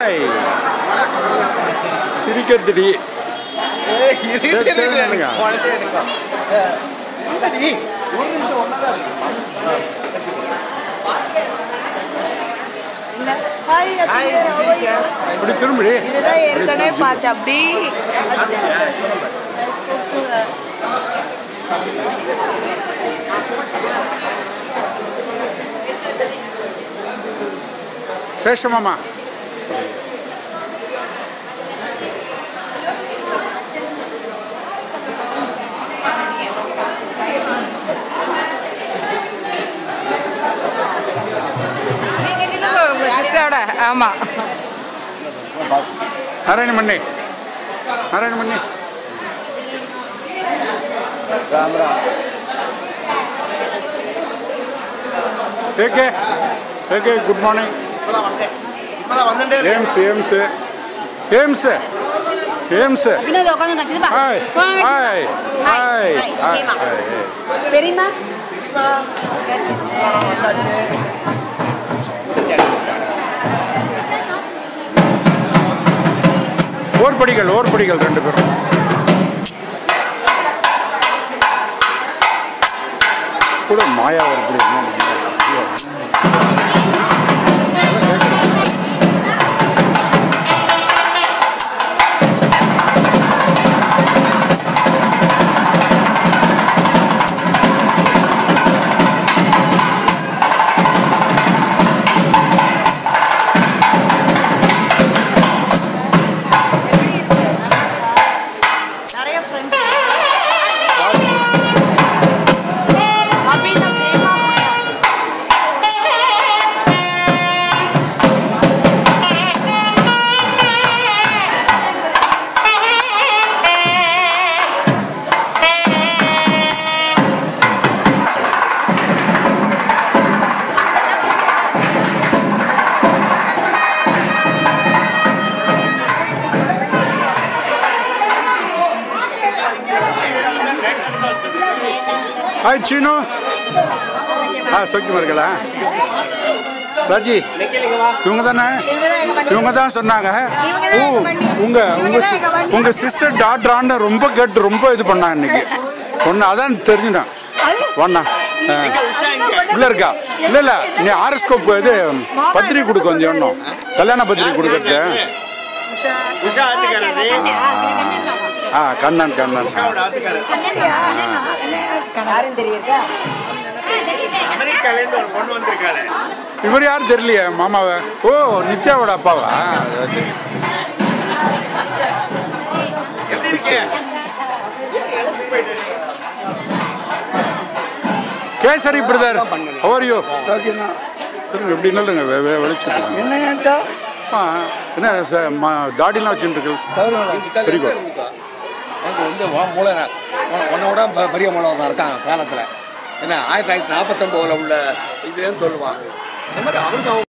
Hi சிரிக்கிறதுடி சரி, சரி, நில்லுங்க. என்ன ஹாய் இப்படி திரும்பி இதுதான் ஏற்கனவே பார்த்தேன் அப்படி சேஷமாமா நீங்க நில்லுங்க உங்க சிஸ்டரோட ஆமா நாராயண மண்ணி நாராயண மண்ணி ஏகே ஏகே குட் மார்னிங் ஏம்ஸ் ஏம்ஸ் ஏம்ஸ் ஏம்ஸ் வினோத் உட்காந்து கச்சிதுப்பா ஹாய் ஹாய் ஹாய் ஹாய் தெரியுமா ஓர்படிகள் ஓர்படிகள் ரெண்டு பேரும் கூட மாயா ஓர்படி நிறைய ஃப்ரெண்ட்ஸ் அபிநவ் பிரேமா மாயா ஹாய் சீனு ஆ சௌக்கியமா இருக்கலா ராஜி இவங்க தானே இவங்க தான் சொன்னாங்க ஓ உங்க உங்க சி- உங்க சிஸ்டர் டாக்டரான்னு ரொம்ப கேட்டு ரொம்ப இது பண்ணாங்க இன்னைக்கு ஒன்று அதான் தெரிஞ்சுட்டேன் ஒண்ணா ஆ. உள்ள இருக்கா இல்ல இல்ல நீ ஆர்எஸ்கோப் இது பத்திரிக்கை கொடுக்க கொஞ்சம் இன்னும் கல்யாண பத்திரிக்கை கொடுக்கறது உஷா ஆத்துக்காரரு ஆ கண்ணன் கண்ணன் உஷாவோட ஆத்துக்காரரு யாரும் தெரியுதா அமெரிக்காலேருந்து ஒரு பொண்ணு வந்திருக்காளே இவர் யாரும் தெரியலையே மாமாவை ஓ நித்யாவோட அப்பாவா எப்படி இருக்கு கேசரி பிரதர் ஓரியோ எப்படி நல்லுங்க வெளிச்சிருக்காங்க என்ன எடுத்தா ஆ என்ன ச- ம- தாடிலாம் வச்சுருக்கு Very good. எனக்கு வந்து உன் மூளை உன்- உன்னோட ப- பெரிய மூளை ஒருத்தன் இருக்கான் காலத்தில் என்ன ஆயிரத்தி தொள்ளாயிரத்தி நாற்பத்தொம்போதில் உள்ள இதுன்னு சொல்லுவாங்க இந்த மாதிரி அவருக்கு